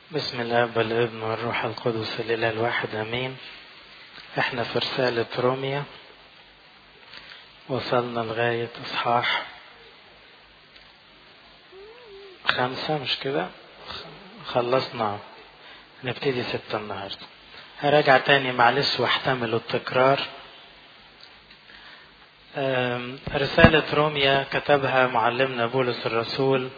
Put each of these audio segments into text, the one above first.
بسم الله والابن والروح القدس الإله الواحد أمين احنا في رسالة روميا وصلنا لغاية إصحاح خمسة مش كده خلصنا نبتدي ستة النهاردة هراجع تاني معلش واحتمل التكرار رسالة روميا كتبها معلمنا بولس الرسول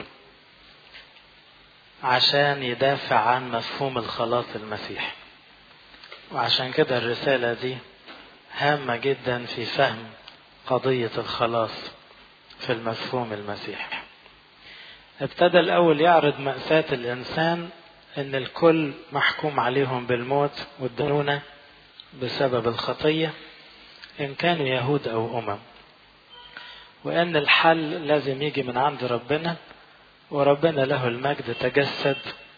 عشان يدافع عن مفهوم الخلاص المسيحي وعشان كده الرسالة دي هامة جدا في فهم قضية الخلاص في المفهوم المسيحي ابتدى الأول يعرض مأساة الإنسان إن الكل محكوم عليهم بالموت والدينونة بسبب الخطية إن كانوا يهود أو أمم وأن الحل لازم يجي من عند ربنا وربنا له المجد تجسد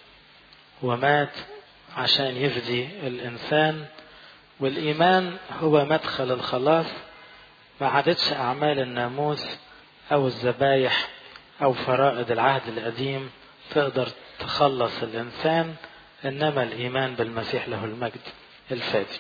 ومات عشان يفدي الإنسان والإيمان هو مدخل الخلاص ما عادتش أعمال الناموس أو الذبايح أو فرائض العهد القديم تقدر تخلص الإنسان إنما الإيمان بالمسيح له المجد الفادي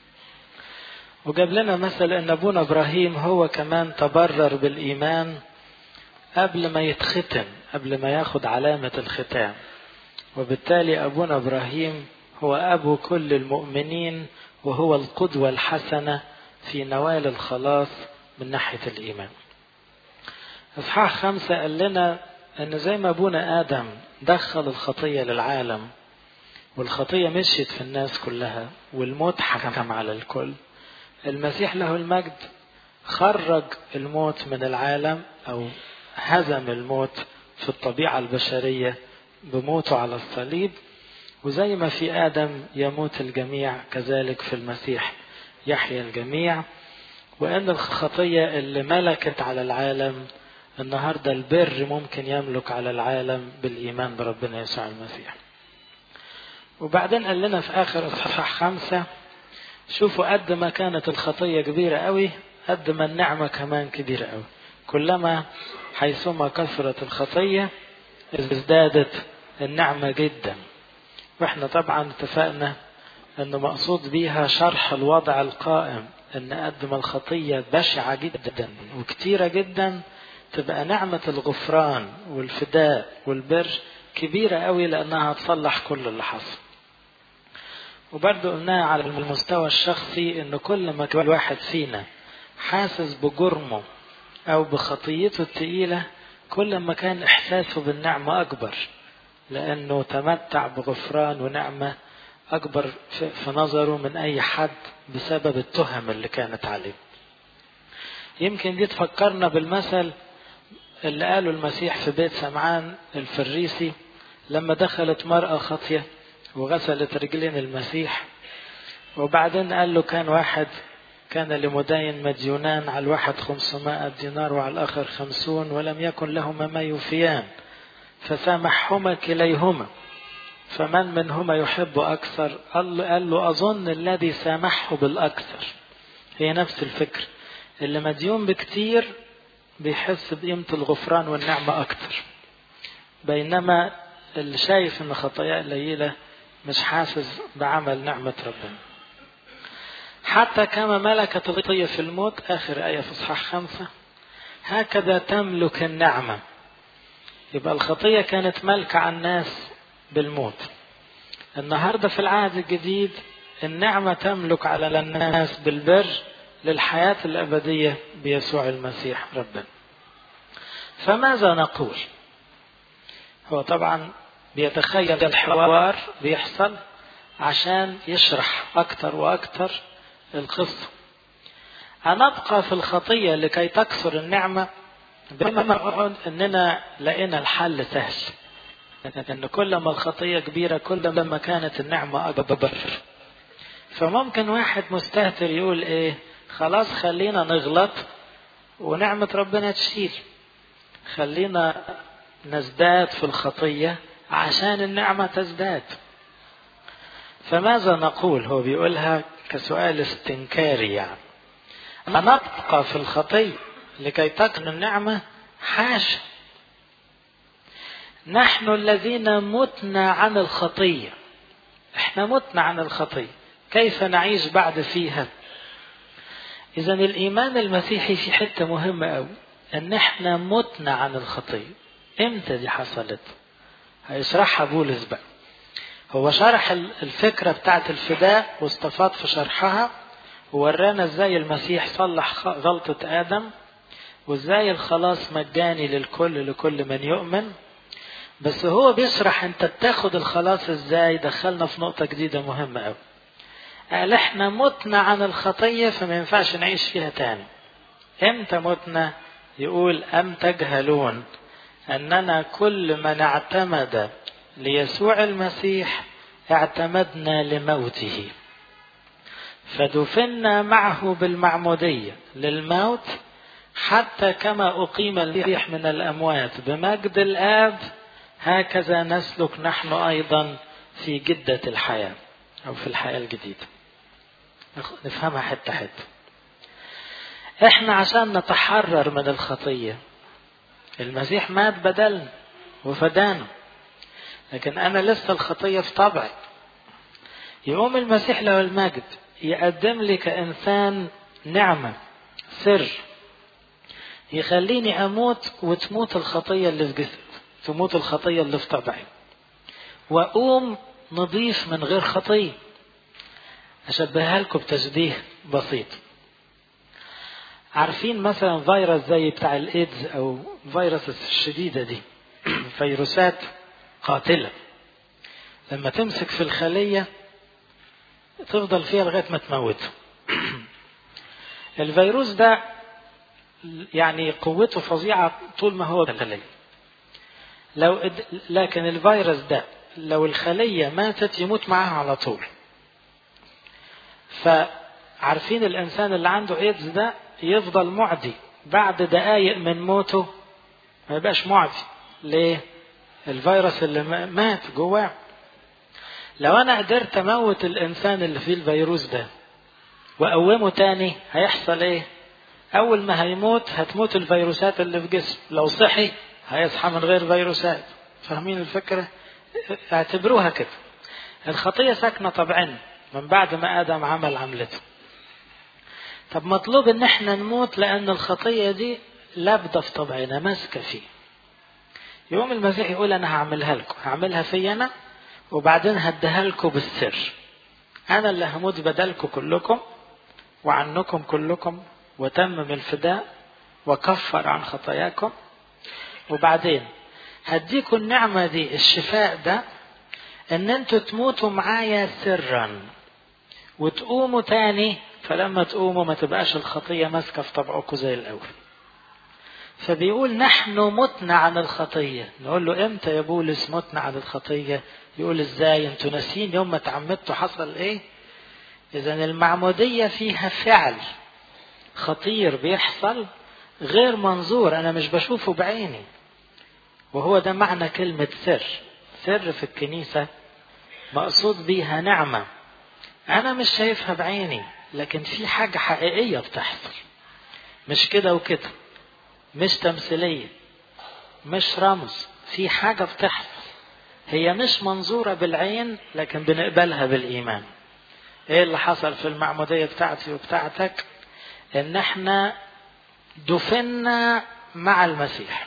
وجاب لنا مثل ان ابونا ابراهيم هو كمان تبرر بالايمان قبل ما يتختم قبل ما ياخد علامة الختام وبالتالي ابونا ابراهيم هو ابو كل المؤمنين وهو القدوة الحسنة في نوال الخلاص من ناحية الايمان اصحاح خمسة قال لنا ان زي ما ابونا ادم دخل الخطية للعالم والخطية مشيت في الناس كلها والموت حكم على الكل المسيح له المجد خرج الموت من العالم او هزم الموت في الطبيعه البشريه بموته على الصليب وزي ما في ادم يموت الجميع كذلك في المسيح يحيا الجميع وان الخطيه اللي ملكت على العالم النهارده البر ممكن يملك على العالم بالايمان بربنا يسوع المسيح وبعدين قال لنا في اخر اصحاح خمسه شوفوا قد ما كانت الخطية كبيرة قوي قد ما النعمة كمان كبيرة قوي كلما حيثما كثرت الخطية ازدادت النعمة جدا واحنا طبعا اتفقنا انه مقصود بيها شرح الوضع القائم ان قد ما الخطية بشعة جدا وكتيرة جدا تبقى نعمة الغفران والفداء والبر كبيرة قوي لانها تصلح كل اللي حصل وبرضه قلناها على المستوى الشخصي ان كل ما كان الواحد فينا حاسس بجرمه او بخطيته التقيله كل ما كان احساسه بالنعمه اكبر لانه تمتع بغفران ونعمه اكبر في نظره من اي حد بسبب التهم اللي كانت عليه يمكن دي تفكرنا بالمثل اللي قاله المسيح في بيت سمعان الفريسي لما دخلت مرأة خاطية وغسلت رجلين المسيح وبعدين قال له كان واحد كان لمدين مديونان على الواحد خمسمائة دينار وعلى الآخر خمسون ولم يكن لهما ما يوفيان فسامحهما كليهما فمن منهما يحب أكثر قال له, قال له أظن الذي سامحه بالأكثر هي نفس الفكر اللي مديون بكتير بيحس بقيمة الغفران والنعمة أكتر بينما اللي شايف ان خطاياه قليله مش حاسس بعمل نعمة ربنا حتى كما ملكت الخطية في الموت آخر آية في إصحاح خمسة هكذا تملك النعمة يبقى الخطية كانت ملكة على الناس بالموت النهاردة في العهد الجديد النعمة تملك على الناس بالبر للحياة الأبدية بيسوع المسيح ربنا فماذا نقول هو طبعا بيتخيل الحوار بيحصل عشان يشرح أكتر وأكتر القصة هنبقى في الخطية لكي تكثر النعمة بما أننا لقينا الحل سهل أن كل ما الخطية كبيرة كل ما كانت النعمة أكبر فممكن واحد مستهتر يقول إيه خلاص خلينا نغلط ونعمة ربنا تشيل خلينا نزداد في الخطيه عشان النعمة تزداد فماذا نقول هو بيقولها كسؤال استنكاري يعني أنبقى في الخطية لكي تكن النعمة حاشا نحن الذين متنا عن الخطية احنا متنا عن الخطية كيف نعيش بعد فيها إذا الإيمان المسيحي في حتة مهمة أوي إن إحنا متنا عن الخطية. إمتى دي حصلت؟ هيشرحها بولس بقى. هو شرح الفكرة بتاعت الفداء واستفاض في شرحها وورانا إزاي المسيح صلح غلطة آدم وإزاي الخلاص مجاني للكل لكل من يؤمن. بس هو بيشرح أنت بتاخد الخلاص إزاي دخلنا في نقطة جديدة مهمة أوي. قال احنا متنا عن الخطية فما ينفعش نعيش فيها تاني امتى متنا يقول ام تجهلون اننا كل من اعتمد ليسوع المسيح اعتمدنا لموته فدفنا معه بالمعمودية للموت حتى كما أقيم المسيح من الأموات بمجد الآب هكذا نسلك نحن أيضا في جدة الحياة أو في الحياة الجديدة نفهمها حتة حتة احنا عشان نتحرر من الخطية المسيح مات بدلنا وفدانا لكن انا لسه الخطية في طبعي يقوم المسيح له المجد يقدم لي كإنسان نعمة سر يخليني أموت وتموت الخطية اللي في جسد تموت الخطية اللي في طبعي وأقوم نضيف من غير خطيه أشبهها لكم بتشبيه بسيط عارفين مثلا فيروس زي بتاع الايدز او فيروس الشديدة دي فيروسات قاتلة لما تمسك في الخلية تفضل فيها لغاية ما تموته الفيروس ده يعني قوته فظيعة طول ما هو الخلية لو لكن الفيروس ده لو الخلية ماتت يموت معاها على طول فعارفين الإنسان اللي عنده إيدز ده يفضل معدي بعد دقايق من موته ما يبقاش معدي ليه؟ الفيروس اللي مات جواه لو أنا قدرت أموت الإنسان اللي فيه الفيروس ده وأقومه تاني هيحصل إيه؟ أول ما هيموت هتموت الفيروسات اللي في جسمه لو صحي هيصحى من غير فيروسات فاهمين الفكرة؟ اعتبروها كده الخطية ساكنة طبعا من بعد ما آدم عمل عملته طب مطلوب ان احنا نموت لان الخطية دي لابدة في طبعنا ماسكة فيه يوم المسيح يقول انا هعملها لكم هعملها في انا وبعدين هديها لكم بالسر انا اللي هموت بدلكم كلكم وعنكم كلكم وتمم الفداء وكفر عن خطاياكم وبعدين هديكم النعمة دي الشفاء ده ان انتوا تموتوا معايا سرا وتقوموا تاني فلما تقوموا ما تبقاش الخطية ماسكة في طبعكم زي الأول فبيقول نحن متنا عن الخطية نقول له امتى يا بولس متنا عن الخطية يقول ازاي انتوا ناسيين يوم ما تعمدتوا حصل ايه اذا المعمودية فيها فعل خطير بيحصل غير منظور انا مش بشوفه بعيني وهو ده معنى كلمة سر سر في الكنيسة مقصود بيها نعمة أنا مش شايفها بعيني لكن في حاجة حقيقية بتحصل مش كده وكده مش تمثيلية مش رمز في حاجة بتحصل هي مش منظورة بالعين لكن بنقبلها بالإيمان ايه اللي حصل في المعمودية بتاعتي وبتاعتك ان احنا دفنا مع المسيح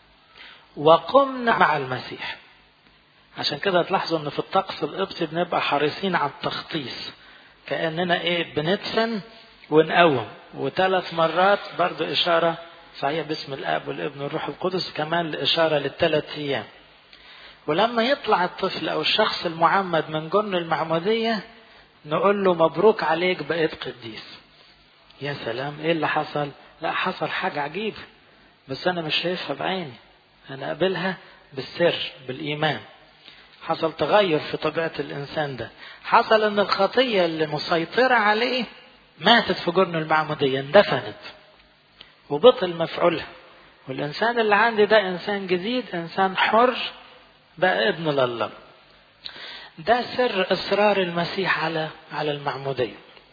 وقمنا مع المسيح عشان كده تلاحظوا ان في الطقس القبطي بنبقى حريصين على التخطيص كاننا ايه بندفن ونقوم وثلاث مرات برضو اشاره صحيح باسم الاب والابن والروح القدس كمان لاشاره للثلاث ايام ولما يطلع الطفل او الشخص المعمد من جن المعموديه نقول له مبروك عليك بقيت قديس يا سلام ايه اللي حصل لا حصل حاجه عجيبه بس انا مش شايفها بعيني انا قابلها بالسر بالايمان حصل تغير في طبيعة الإنسان ده حصل أن الخطية اللي مسيطرة عليه ماتت في جرن المعمودية اندفنت وبطل مفعولها والإنسان اللي عندي ده إنسان جديد إنسان حر بقى ابن لله ده سر إصرار المسيح على على المعمودية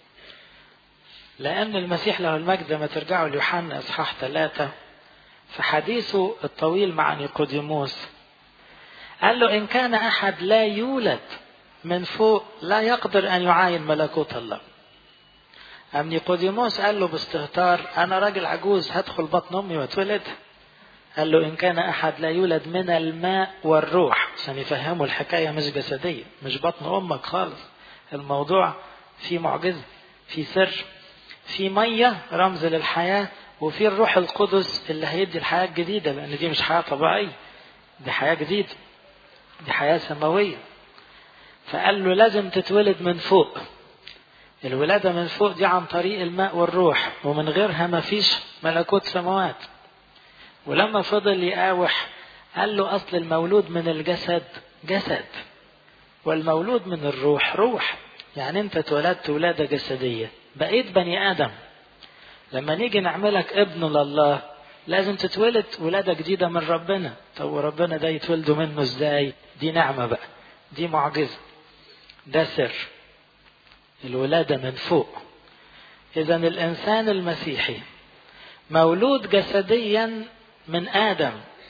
لأن المسيح له المجد لما ترجعوا ليوحنا إصحاح ثلاثة في حديثه الطويل مع نيقوديموس قال له إن كان أحد لا يولد من فوق لا يقدر أن يعاين ملكوت الله أم نيقوديموس قال له باستهتار أنا راجل عجوز هدخل بطن أمي واتولد قال له إن كان أحد لا يولد من الماء والروح عشان يفهموا الحكاية مش جسدية مش بطن أمك خالص الموضوع في معجزة في سر في مية رمز للحياة وفي الروح القدس اللي هيدي الحياة الجديدة لأن دي مش حياة طبيعية دي حياة جديدة دي حياة سماوية فقال له لازم تتولد من فوق الولادة من فوق دي عن طريق الماء والروح ومن غيرها ما فيش ملكوت سماوات ولما فضل يقاوح قال له أصل المولود من الجسد جسد والمولود من الروح روح يعني أنت اتولدت ولادة جسدية بقيت بني آدم لما نيجي نعملك ابن لله لازم تتولد ولادة جديدة من ربنا طب وربنا ده يتولدوا منه ازاي دي نعمة بقى دي معجزة ده سر الولادة من فوق إذا الإنسان المسيحي مولود جسديا من آدم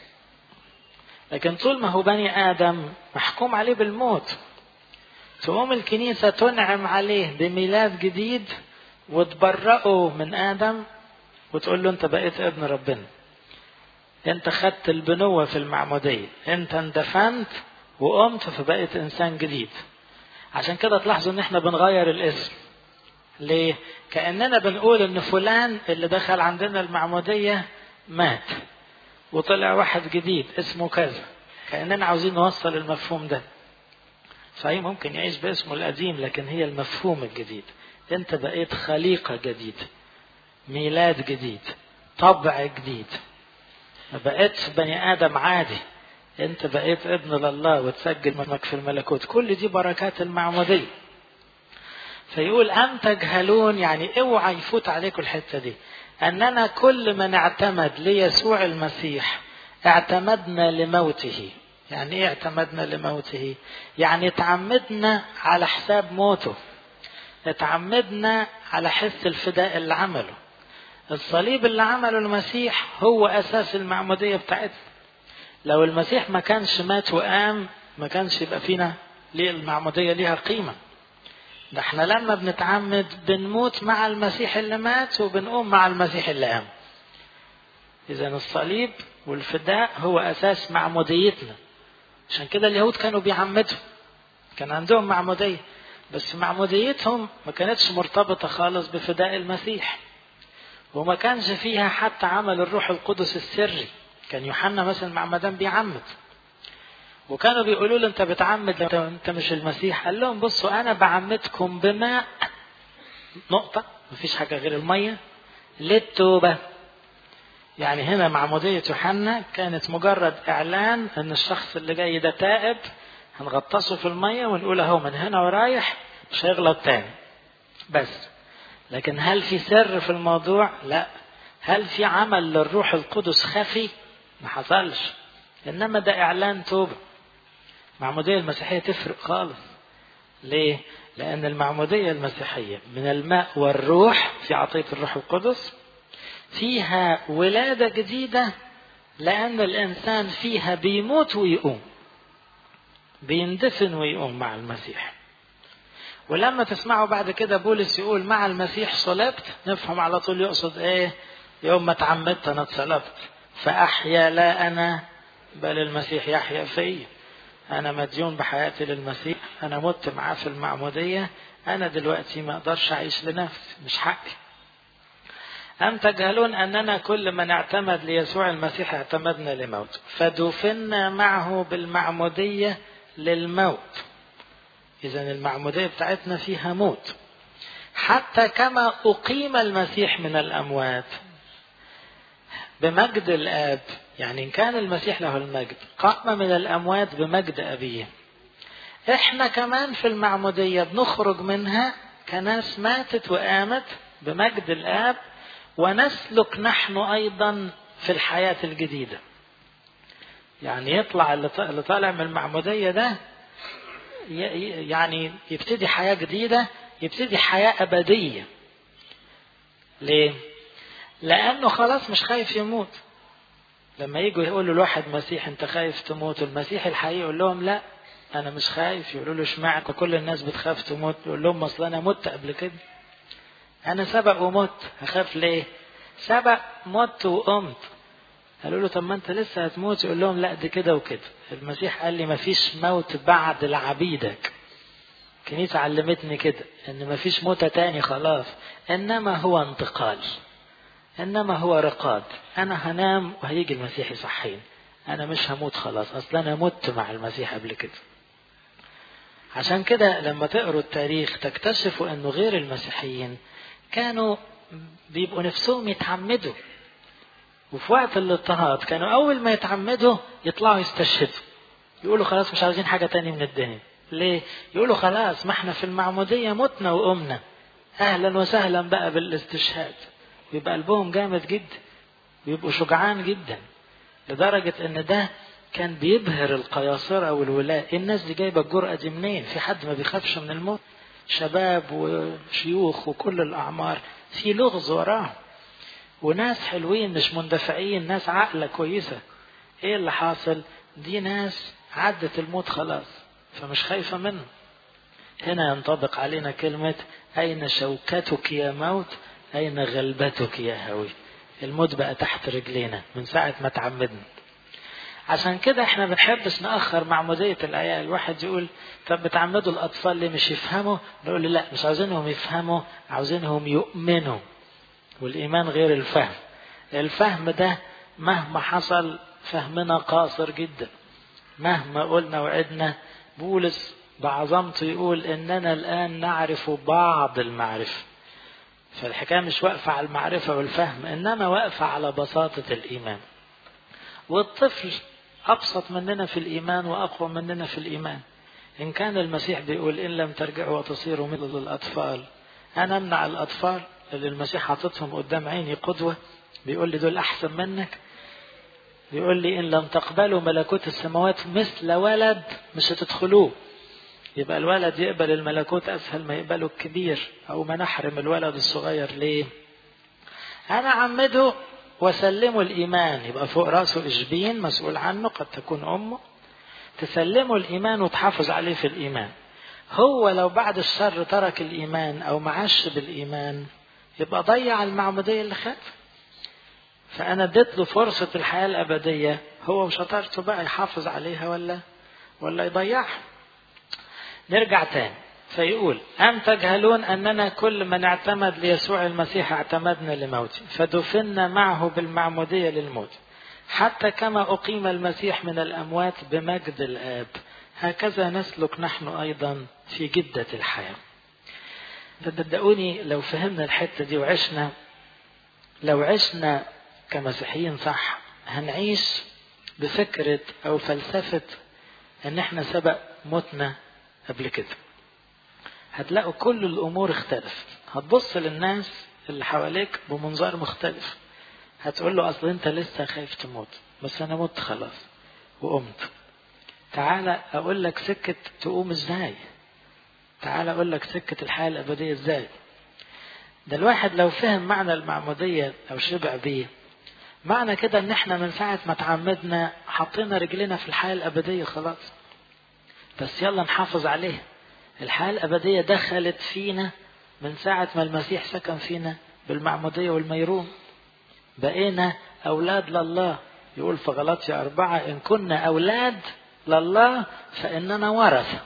لكن طول ما هو بني آدم محكوم عليه بالموت تقوم الكنيسة تنعم عليه بميلاد جديد وتبرئه من آدم وتقول له أنت بقيت ابن ربنا أنت خدت البنوة في المعمودية أنت اندفنت وقمت فبقيت إنسان جديد عشان كده تلاحظوا ان احنا بنغير الاسم ليه كاننا بنقول ان فلان اللي دخل عندنا المعموديه مات وطلع واحد جديد اسمه كذا كاننا عاوزين نوصل المفهوم ده صحيح ممكن يعيش باسمه القديم لكن هي المفهوم الجديد انت بقيت خليقه جديده ميلاد جديد طبع جديد ما بقيتش بني ادم عادي انت بقيت ابن لله وتسجل منك في الملكوت كل دي بركات المعمودية فيقول أم تجهلون يعني اوعى يفوت عليكم الحتة دي أننا كل من اعتمد ليسوع المسيح اعتمدنا لموته يعني ايه اعتمدنا لموته يعني اتعمدنا على حساب موته اتعمدنا على حس الفداء اللي عمله الصليب اللي عمله المسيح هو أساس المعمودية بتاعتنا لو المسيح ما كانش مات وقام ما كانش يبقى فينا ليه المعمودية ليها قيمة ده احنا لما بنتعمد بنموت مع المسيح اللي مات وبنقوم مع المسيح اللي قام إذا الصليب والفداء هو أساس معموديتنا عشان كده اليهود كانوا بيعمدوا كان عندهم معمودية بس معموديتهم ما كانتش مرتبطة خالص بفداء المسيح وما كانش فيها حتى عمل الروح القدس السري كان يوحنا مثلا معمدان بيعمد وكانوا بيقولوا له انت بتعمد لو انت مش المسيح قال لهم بصوا انا بعمدكم بماء نقطه مفيش حاجه غير الميه للتوبه يعني هنا معمودية يوحنا كانت مجرد إعلان إن الشخص اللي جاي ده تائب هنغطسه في المية ونقول أهو من هنا ورايح مش هيغلط تاني بس لكن هل في سر في الموضوع؟ لا هل في عمل للروح القدس خفي؟ ما حصلش انما ده اعلان توبه المعموديه المسيحيه تفرق خالص ليه لان المعموديه المسيحيه من الماء والروح في عطيه الروح القدس فيها ولاده جديده لان الانسان فيها بيموت ويقوم بيندفن ويقوم مع المسيح ولما تسمعوا بعد كده بولس يقول مع المسيح صلبت نفهم على طول يقصد ايه يوم ما تعمدت انا اتصلبت فأحيا لا أنا بل المسيح يحيا في أنا مديون بحياتي للمسيح أنا مت معاه في المعمودية أنا دلوقتي ما أقدرش أعيش لنفسي مش حقي أم تجهلون أننا كل من اعتمد ليسوع المسيح اعتمدنا لموت فدفنا معه بالمعمودية للموت إذا المعمودية بتاعتنا فيها موت حتى كما أقيم المسيح من الأموات بمجد الآب يعني إن كان المسيح له المجد قام من الأموات بمجد أبيه إحنا كمان في المعمودية بنخرج منها كناس ماتت وقامت بمجد الآب ونسلك نحن أيضا في الحياة الجديدة يعني يطلع اللي طالع من المعمودية ده يعني يبتدي حياة جديدة يبتدي حياة أبدية ليه؟ لأنه خلاص مش خايف يموت لما يجوا يقولوا لواحد مسيح انت خايف تموت المسيح الحقيقي يقول لهم لا انا مش خايف يقولوا له اشمعنى كل الناس بتخاف تموت يقول لهم اصل انا مت قبل كده انا سبق ومت هخاف ليه سبق مت وقمت قالوا له طب ما انت لسه هتموت يقول لهم لا دي كده وكده المسيح قال لي مفيش موت بعد لعبيدك الكنيسة علمتني كده ان مفيش موتة تاني خلاص انما هو انتقال انما هو رقاد انا هنام وهيجي المسيح يصحيني انا مش هموت خلاص اصل انا مت مع المسيح قبل كده عشان كده لما تقروا التاريخ تكتشفوا انه غير المسيحيين كانوا بيبقوا نفسهم يتعمدوا وفي وقت الاضطهاد كانوا اول ما يتعمدوا يطلعوا يستشهدوا يقولوا خلاص مش عاوزين حاجة تاني من الدنيا ليه يقولوا خلاص ما احنا في المعمودية متنا وقمنا اهلا وسهلا بقى بالاستشهاد يبقى قلبهم جامد جدا بيبقوا شجعان جدا لدرجة ان ده كان بيبهر القياصرة والولاة الناس دي جايبة الجرأة دي منين في حد ما بيخافش من الموت شباب وشيوخ وكل الأعمار في لغز وراهم وناس حلوين مش مندفعين ناس عقلة كويسة ايه اللي حاصل دي ناس عدت الموت خلاص فمش خايفة منه هنا ينطبق علينا كلمة أين شوكتك يا موت أين غلبتك يا هوي الموت بقى تحت رجلينا من ساعة ما تعمدنا عشان كده احنا بنحبش نأخر معمودية العيال الواحد يقول طب بتعمدوا الأطفال ليه مش يفهموا نقول له لا مش عاوزينهم يفهموا عاوزينهم يؤمنوا والإيمان غير الفهم الفهم ده مهما حصل فهمنا قاصر جدا مهما قلنا وعدنا بولس بعظمته يقول إننا الآن نعرف بعض المعرفة فالحكاية مش واقفة على المعرفة والفهم إنما واقفة على بساطة الإيمان والطفل أبسط مننا في الإيمان وأقوى مننا في الإيمان إن كان المسيح بيقول إن لم ترجعوا وتصيروا مثل الأطفال أنا أمنع الأطفال اللي المسيح حاططهم قدام عيني قدوة بيقول لي دول أحسن منك بيقول لي إن لم تقبلوا ملكوت السماوات مثل ولد مش هتدخلوه يبقى الولد يقبل الملكوت أسهل ما يقبله الكبير أو ما نحرم الولد الصغير ليه أنا عمده وسلمه الإيمان يبقى فوق رأسه إشبين مسؤول عنه قد تكون أمه تسلمه الإيمان وتحافظ عليه في الإيمان هو لو بعد الشر ترك الإيمان أو معش بالإيمان يبقى ضيع المعمودية اللي خد فأنا اديت له فرصة الحياة الأبدية هو وشطارته بقى يحافظ عليها ولا ولا يضيعها نرجع تاني فيقول أم تجهلون أننا كل من اعتمد ليسوع المسيح اعتمدنا لموته فدفنا معه بالمعمودية للموت حتى كما أقيم المسيح من الأموات بمجد الآب هكذا نسلك نحن أيضا في جدة الحياة صدقوني لو فهمنا الحتة دي وعشنا لو عشنا كمسيحيين صح هنعيش بفكرة أو فلسفة إن إحنا سبق متنا قبل كده هتلاقوا كل الأمور اختلفت هتبص للناس اللي حواليك بمنظار مختلف هتقول له أصل أنت لسه خايف تموت بس أنا مت خلاص وقمت تعالى أقول لك سكة تقوم إزاي تعالى أقول لك سكة الحياة الأبدية إزاي ده الواحد لو فهم معنى المعمودية أو شبع بيه معنى كده إن إحنا من ساعة ما تعمدنا حطينا رجلنا في الحياة الأبدية خلاص بس يلا نحافظ عليها الحياة الأبدية دخلت فينا من ساعة ما المسيح سكن فينا بالمعمودية والميرون بقينا أولاد لله يقول في غلطية أربعة إن كنا أولاد لله فإننا ورثة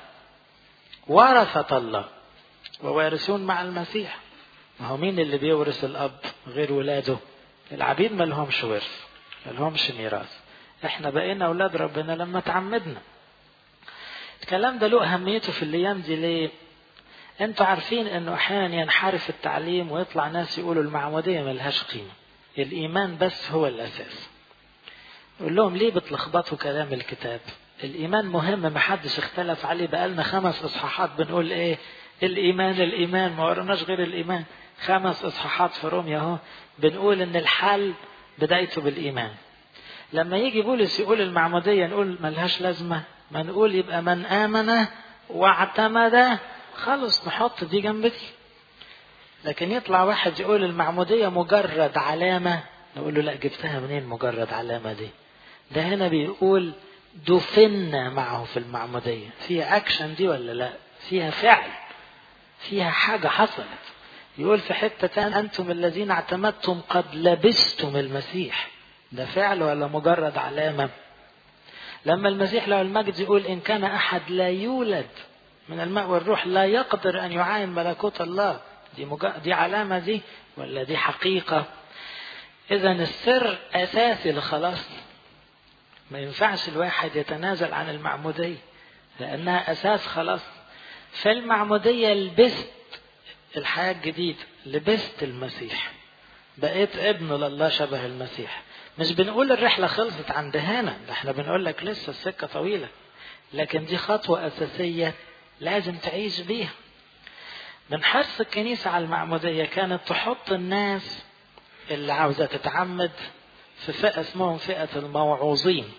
ورثة الله ووارثون مع المسيح ما هو مين اللي بيورث الأب غير ولاده العبيد ما لهمش ورث ما لهمش ميراث احنا بقينا أولاد ربنا لما تعمدنا الكلام ده له أهميته في الأيام دي ليه؟ أنتوا عارفين إنه أحيانا ينحرف التعليم ويطلع ناس يقولوا المعمودية ملهاش قيمة. الإيمان بس هو الأساس. يقول لهم ليه بتلخبطوا كلام الكتاب؟ الإيمان مهم محدش اختلف عليه بقالنا خمس إصحاحات بنقول إيه؟ الإيمان الإيمان ما ورناش غير الإيمان. خمس إصحاحات في روميا أهو بنقول إن الحل بدايته بالإيمان. لما يجي بولس يقول المعمودية نقول ملهاش لازمة ما نقول يبقى من آمن واعتمد خلص نحط دي جنب دي لكن يطلع واحد يقول المعمودية مجرد علامة نقول له لا جبتها منين مجرد علامة دي ده هنا بيقول دفنا معه في المعمودية فيها أكشن دي ولا لا فيها فعل فيها حاجة حصلت يقول في حتة أنتم الذين اعتمدتم قد لبستم المسيح ده فعل ولا مجرد علامة لما المسيح له المجد يقول إن كان أحد لا يولد من الماء والروح لا يقدر أن يعاين ملكوت الله دي, مج... دي علامة دي ولا دي حقيقة إذا السر أساسي لخلاص ما ينفعش الواحد يتنازل عن المعمودية لأنها أساس خلاص في المعمودية لبست الحياة الجديدة لبست المسيح بقيت ابن لله شبه المسيح مش بنقول الرحلة خلصت عند هنا ده احنا بنقول لك لسه السكة طويلة لكن دي خطوة أساسية لازم تعيش بيها من حرص الكنيسة على المعمودية كانت تحط الناس اللي عاوزة تتعمد في فئة اسمهم فئة الموعوظين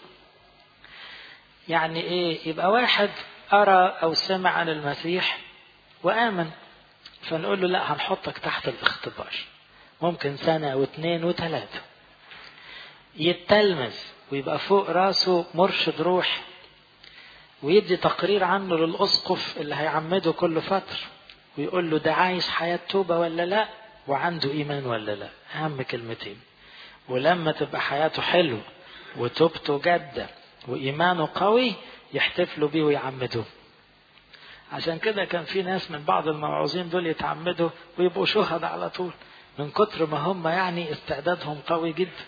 يعني ايه يبقى واحد أرى أو سمع عن المسيح وآمن فنقول له لا هنحطك تحت الاختبار ممكن سنة واثنين وثلاثة يتلمذ ويبقى فوق راسه مرشد روح ويدي تقرير عنه للأسقف اللي هيعمده كل فترة ويقول له ده عايش حياة توبة ولا لا وعنده إيمان ولا لا أهم كلمتين ولما تبقى حياته حلوة وتوبته جادة وإيمانه قوي يحتفلوا بيه ويعمدوه عشان كده كان في ناس من بعض الموعوظين دول يتعمدوا ويبقوا شهداء على طول من كتر ما هم يعني استعدادهم قوي جدا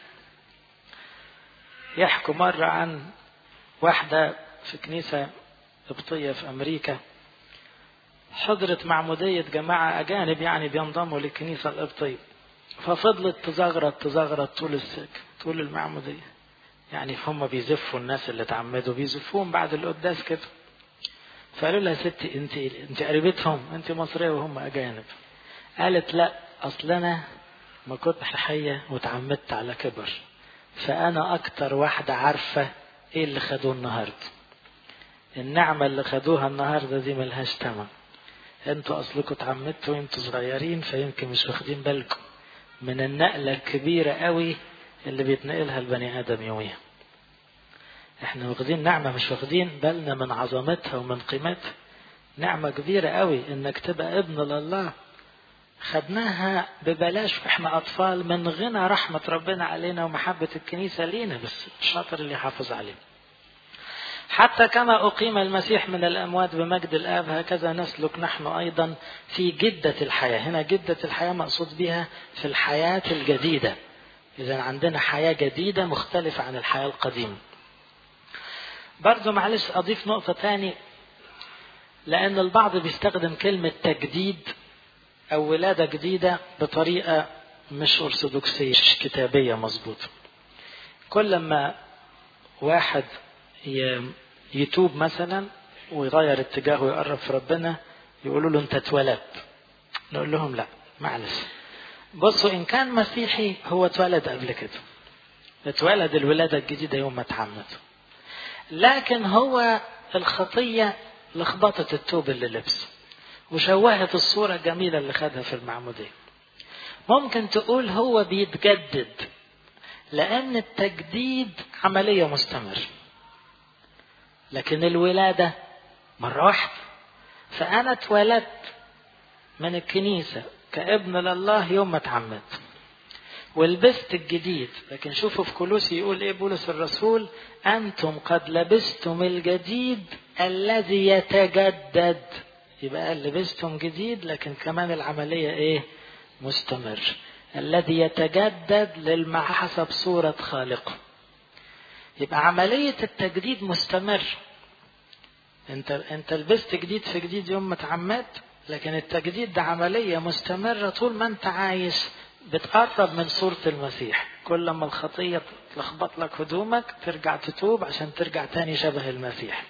يحكوا مرة عن واحدة في كنيسة قبطية في أمريكا حضرت معمودية جماعة أجانب يعني بينضموا للكنيسة القبطية ففضلت تزغرط تزغرط طول السك طول المعمودية يعني هم بيزفوا الناس اللي تعمدوا بيزفوهم بعد القداس كده فقالوا لها ستي انت انت قريبتهم انت مصريه وهم اجانب قالت لا اصل انا ما كنت حيه وتعمدت على كبر فانا اكتر واحده عارفه ايه اللي خدوه النهارده النعمه اللي خدوها النهارده دي ملهاش تمن انتوا اصلكم اتعمدتوا وانتوا صغيرين فيمكن مش واخدين بالكم من النقله الكبيره قوي اللي بيتنقلها البني ادم يوميا احنا واخدين نعمة مش واخدين بالنا من عظمتها ومن قيمتها نعمة كبيرة قوي انك تبقى ابن لله خدناها ببلاش واحنا اطفال من غنى رحمة ربنا علينا ومحبة الكنيسة لينا بس الشاطر اللي يحافظ عليه حتى كما أقيم المسيح من الأموات بمجد الآب هكذا نسلك نحن أيضا في جدة الحياة هنا جدة الحياة مقصود بها في الحياة الجديدة إذا عندنا حياة جديدة مختلفة عن الحياة القديمة برضو معلش أضيف نقطة تاني لأن البعض بيستخدم كلمة تجديد أو ولادة جديدة بطريقة مش أرثوذكسية مش كتابية مظبوطة كل ما واحد يتوب مثلا ويغير اتجاهه ويقرب في ربنا يقولوا له انت اتولدت نقول لهم لا معلش بصوا ان كان مسيحي هو اتولد قبل كده اتولد الولادة الجديدة يوم ما اتعمد لكن هو الخطية لخبطت التوب اللي لبسه وشوهت الصورة الجميلة اللي خدها في المعمودية ممكن تقول هو بيتجدد لأن التجديد عملية مستمرة لكن الولادة مرة واحدة فأنا اتولدت من الكنيسة كابن لله يوم ما اتعمدت ولبست الجديد لكن شوفوا في كولوسي يقول ايه بولس الرسول انتم قد لبستم الجديد الذي يتجدد يبقى قال لبستم جديد لكن كمان العملية ايه مستمر الذي يتجدد للمع حسب صورة خالقه يبقى عملية التجديد مستمر انت انت لبست جديد في جديد يوم ما اتعمدت لكن التجديد ده عملية مستمرة طول ما انت عايش بتقرب من صورة المسيح كل ما الخطية تلخبط لك هدومك ترجع تتوب عشان ترجع تاني شبه المسيح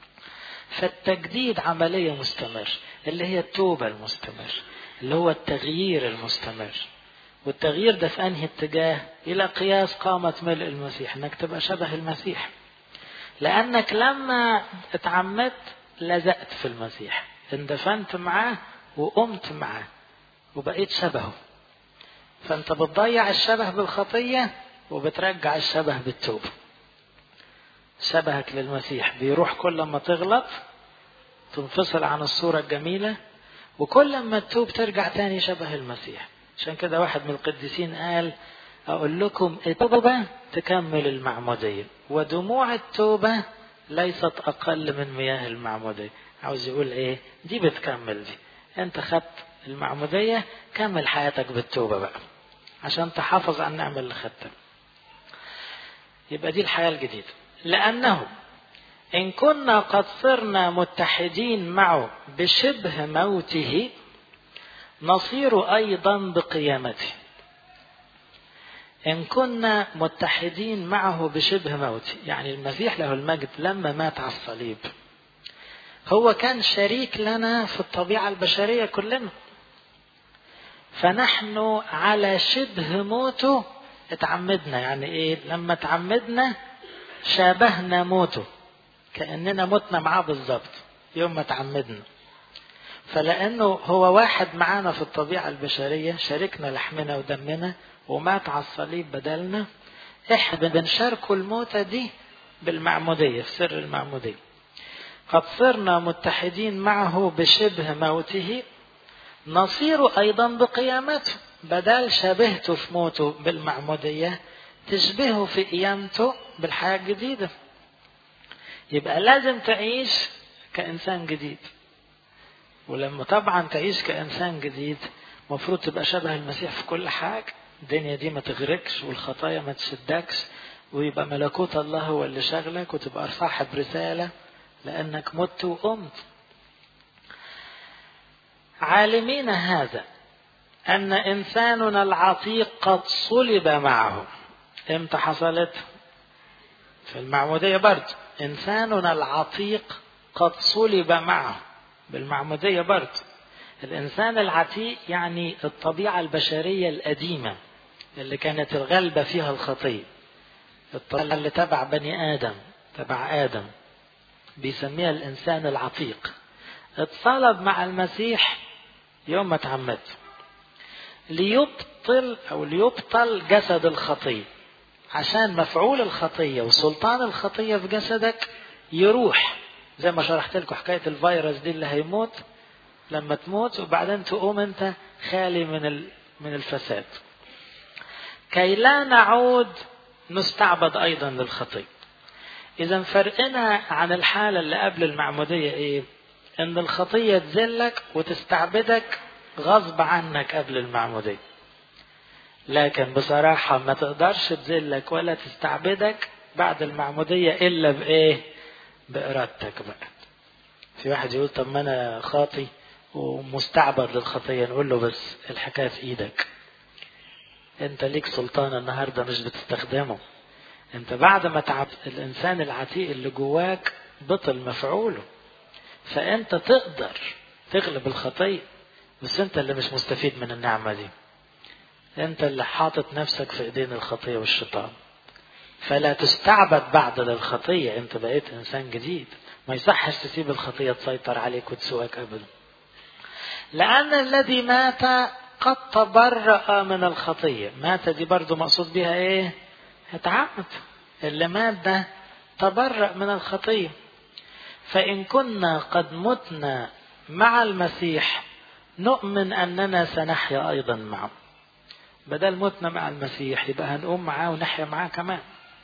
فالتجديد عملية مستمر اللي هي التوبة المستمر اللي هو التغيير المستمر والتغيير ده في انهي اتجاه الى قياس قامة ملء المسيح انك تبقى شبه المسيح لانك لما اتعمدت لزقت في المسيح اندفنت معاه وقمت معاه وبقيت شبهه فانت بتضيع الشبه بالخطية وبترجع الشبه بالتوبة شبهك للمسيح بيروح كل ما تغلط تنفصل عن الصورة الجميلة وكل ما تتوب ترجع تاني شبه المسيح عشان كده واحد من القديسين قال أقول لكم التوبة تكمل المعمودية ودموع التوبة ليست أقل من مياه المعمودية عاوز يقول إيه دي بتكمل دي أنت خدت المعمودية كمل حياتك بالتوبة بقى عشان تحافظ على النعمة اللي خدتها يبقى دي الحياة الجديدة لأنه إن كنا قد صرنا متحدين معه بشبه موته نصير أيضا بقيامته إن كنا متحدين معه بشبه موته يعني المسيح له المجد لما مات على الصليب هو كان شريك لنا في الطبيعة البشرية كلنا فنحن على شبه موته اتعمدنا يعني ايه لما اتعمدنا شابهنا موته كأننا متنا معاه بالظبط يوم ما تعمدنا فلأنه هو واحد معانا في الطبيعة البشرية شاركنا لحمنا ودمنا ومات على الصليب بدلنا احنا بنشاركه الموتة دي بالمعمودية في سر المعمودية قد صرنا متحدين معه بشبه موته نصير أيضا بقيامته بدل شبهته في موته بالمعمودية تشبهه في قيامته بالحياة الجديدة يبقى لازم تعيش كإنسان جديد ولما طبعا تعيش كإنسان جديد مفروض تبقى شبه المسيح في كل حاجة الدنيا دي ما تغرقش والخطايا ما تشدكش ويبقى ملكوت الله هو اللي شغلك وتبقى صاحب رسالة لأنك مت وقمت عالمين هذا أن إنساننا العتيق قد صلب معه امتى حصلت في المعمودية برضه إنساننا العتيق قد صلب معه بالمعمودية برضه الإنسان العتيق يعني الطبيعة البشرية القديمة اللي كانت الغلبة فيها الخطية الطبيعة اللي تبع بني آدم تبع آدم بيسميها الإنسان العتيق اتصلب مع المسيح يوم ما تعمد ليبطل أو ليبطل جسد الخطية عشان مفعول الخطية وسلطان الخطية في جسدك يروح زي ما شرحت لكم حكاية الفيروس دي اللي هيموت لما تموت وبعدين تقوم انت خالي من من الفساد كي لا نعود نستعبد ايضا للخطيه اذا فرقنا عن الحاله اللي قبل المعموديه ايه ان الخطيه تذلك وتستعبدك غصب عنك قبل المعموديه لكن بصراحه ما تقدرش تذلك ولا تستعبدك بعد المعموديه الا بايه بارادتك بقى في واحد يقول طب ما انا خاطي ومستعبد للخطيه نقول له بس الحكايه في ايدك انت ليك سلطان النهارده مش بتستخدمه انت بعد ما تعب الانسان العتيق اللي جواك بطل مفعوله فانت تقدر تغلب الخطيه بس انت اللي مش مستفيد من النعمه دي انت اللي حاطط نفسك في ايدين الخطيه والشيطان فلا تستعبد بعد للخطيه انت بقيت انسان جديد ما يصحش تسيب الخطيه تسيطر عليك وتسوقك ابدا لان الذي مات قد تبرأ من الخطية مات دي برضو مقصود بها ايه اتعمد اللي مات ده تبرأ من الخطية فإن كنا قد متنا مع المسيح نؤمن أننا سنحيا أيضا معه بدل متنا مع المسيح يبقى هنقوم معاه ونحيا معاه كمان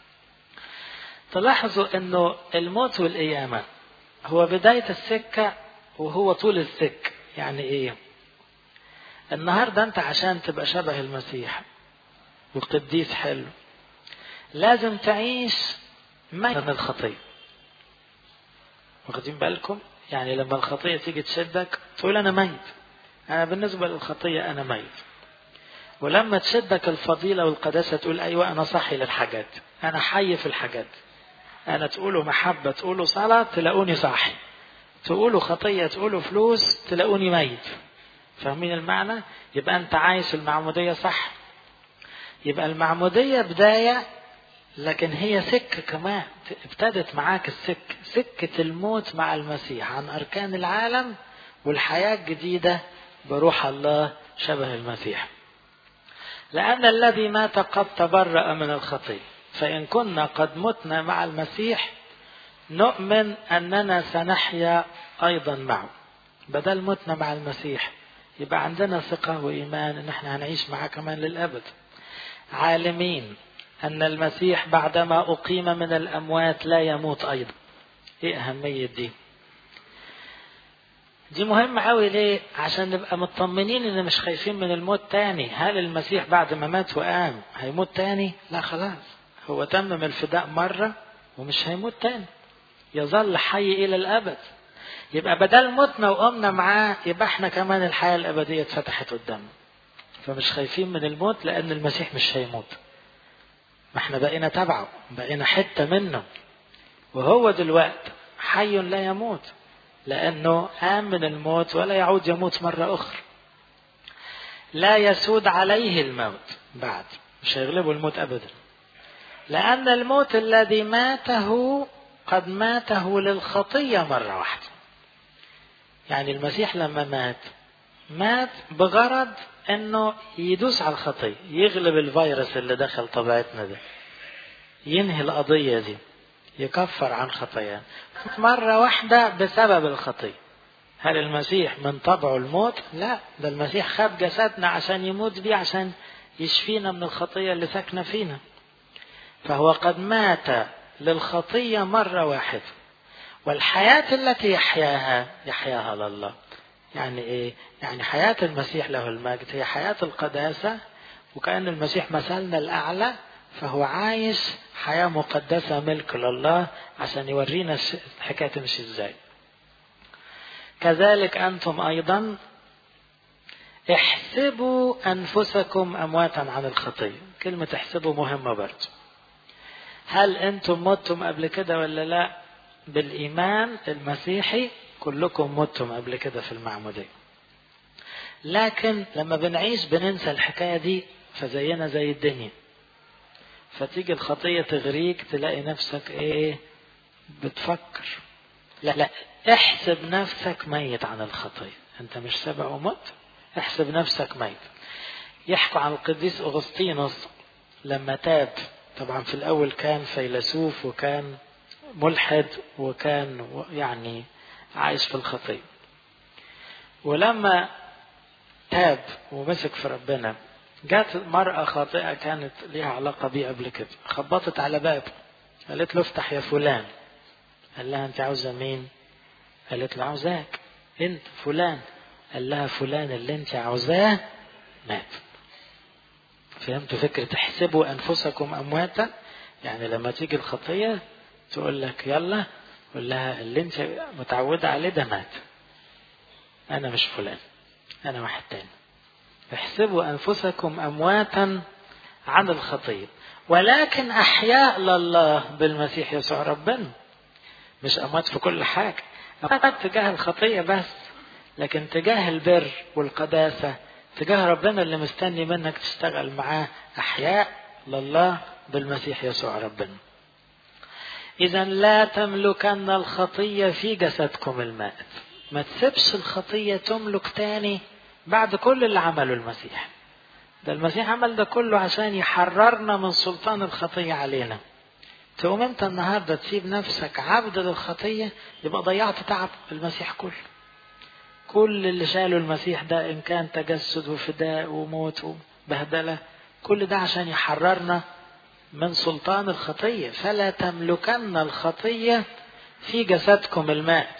تلاحظوا أنه الموت والقيامة هو بداية السكة وهو طول السكة يعني إيه النهارده انت عشان تبقى شبه المسيح وقديس حلو لازم تعيش مكان الخطيه واخدين بالكم يعني لما الخطيه تيجي تشدك تقول انا ميت انا بالنسبه للخطيه انا ميت ولما تشدك الفضيله والقداسه تقول ايوه انا صحي للحاجات انا حي في الحاجات انا تقولوا محبه تقولوا صلاه تلاقوني صاحي تقولوا خطيه تقولوا فلوس تلاقوني ميت فاهمين المعنى يبقى انت عايش المعموديه صح يبقى المعموديه بدايه لكن هي سكه كمان ابتدت معاك السكه سكه الموت مع المسيح عن اركان العالم والحياه الجديده بروح الله شبه المسيح لأن الذي مات قد تبرأ من الخطية فإن كنا قد متنا مع المسيح نؤمن أننا سنحيا أيضا معه بدل متنا مع المسيح يبقى عندنا ثقة وإيمان إن احنا هنعيش معاه كمان للأبد عالمين أن المسيح بعدما أقيم من الأموات لا يموت أيضا إيه أهمية دي دي مهمة أوي ليه؟ عشان نبقى مطمنين إن مش خايفين من الموت تاني، هل المسيح بعد ما مات وقام هيموت تاني؟ لا خلاص، هو تمم الفداء مرة ومش هيموت تاني. يظل حي إلى الأبد. يبقى بدل متنا وقمنا معاه يبقى احنا كمان الحياة الأبدية اتفتحت قدامنا. فمش خايفين من الموت لأن المسيح مش هيموت. ما احنا بقينا تبعه، بقينا حتة منه. وهو دلوقتي حي لا يموت. لأنه قام من الموت ولا يعود يموت مرة أخرى لا يسود عليه الموت بعد مش هيغلبه الموت أبدا لأن الموت الذي ماته قد ماته للخطية مرة واحدة يعني المسيح لما مات مات بغرض انه يدوس على الخطية يغلب الفيروس اللي دخل طبيعتنا ده ينهي القضية دي يكفر عن خطاياه مرة واحدة بسبب الخطية هل المسيح من طبعه الموت؟ لا ده المسيح خد جسدنا عشان يموت بيه عشان يشفينا من الخطية اللي ساكنة فينا فهو قد مات للخطية مرة واحدة والحياة التي يحياها يحياها لله يعني ايه؟ يعني حياة المسيح له المجد هي حياة القداسة وكأن المسيح مثلنا الأعلى فهو عايش حياة مقدسة ملك لله عشان يورينا الحكاية تمشي ازاي كذلك أنتم أيضا احسبوا أنفسكم أمواتا عن الخطية كلمة احسبوا مهمة برضه هل أنتم متم قبل كده ولا لا بالإيمان المسيحي كلكم متم قبل كده في المعمودية لكن لما بنعيش بننسى الحكاية دي فزينا زي الدنيا فتيجي الخطية تغريك تلاقي نفسك ايه بتفكر لا لا احسب نفسك ميت عن الخطية انت مش سبع ومت احسب نفسك ميت يحكوا عن القديس أغسطينوس لما تاب طبعا في الأول كان فيلسوف وكان ملحد وكان يعني عايش في الخطية ولما تاب ومسك في ربنا جات مرأة خاطئة كانت ليها علاقة بيه قبل كده خبطت على بابه قالت له افتح يا فلان قال لها انت عاوزة مين قالت له عاوزاك انت فلان قال لها فلان اللي انت عاوزاه مات فهمتوا فكرة احسبوا أنفسكم أمواتا يعني لما تيجي الخطية تقول لك يلا قول لها اللي انت متعودة عليه ده مات أنا مش فلان أنا واحد تاني احسبوا أنفسكم أمواتا عن الخطية ولكن أحياء لله بالمسيح يسوع ربنا مش أموات في كل حاجة أموات تجاه الخطية بس لكن تجاه البر والقداسة تجاه ربنا اللي مستني منك تشتغل معاه أحياء لله بالمسيح يسوع ربنا إذا لا تملكن الخطية في جسدكم المائت ما تسيبش الخطية تملك تاني بعد كل اللي عمله المسيح ده المسيح عمل ده كله عشان يحررنا من سلطان الخطية علينا تقوم انت النهاردة تسيب نفسك عبد للخطية يبقى ضيعت تعب المسيح كله كل اللي شاله المسيح ده إن كان تجسد وفداء وموت وبهدلة كل ده عشان يحررنا من سلطان الخطية فلا تملكن الخطية في جسدكم المائت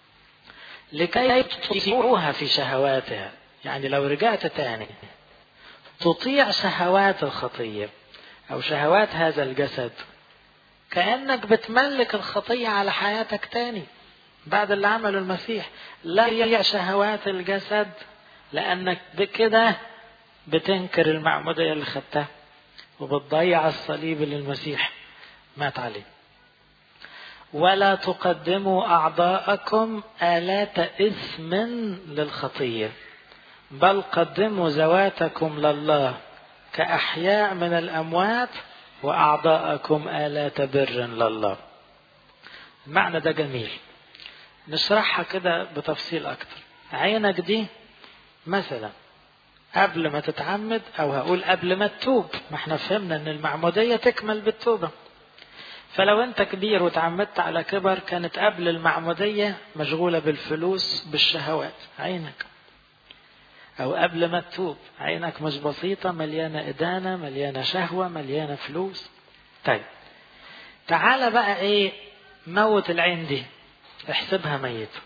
لكي تطيعوها في شهواتها يعني لو رجعت تاني تطيع شهوات الخطية أو شهوات هذا الجسد كأنك بتملك الخطية على حياتك تاني بعد اللي عمله المسيح لا تطيع شهوات الجسد لأنك بكده بتنكر المعمودية اللي خدتها وبتضيع الصليب اللي المسيح مات عليه ولا تقدموا أعضاءكم آلات إثم للخطية بل قدموا ذواتكم لله كأحياء من الأموات وأعضاءكم آلات بر لله المعنى ده جميل نشرحها كده بتفصيل أكتر عينك دي مثلا قبل ما تتعمد او هقول قبل ما تتوب ما احنا فهمنا ان المعمودية تكمل بالتوبة فلو انت كبير وتعمدت على كبر كانت قبل المعمودية مشغولة بالفلوس بالشهوات عينك او قبل ما تتوب عينك مش بسيطة مليانة ادانة مليانة شهوة مليانة فلوس طيب تعالى بقى ايه موت العين دي احسبها ميتة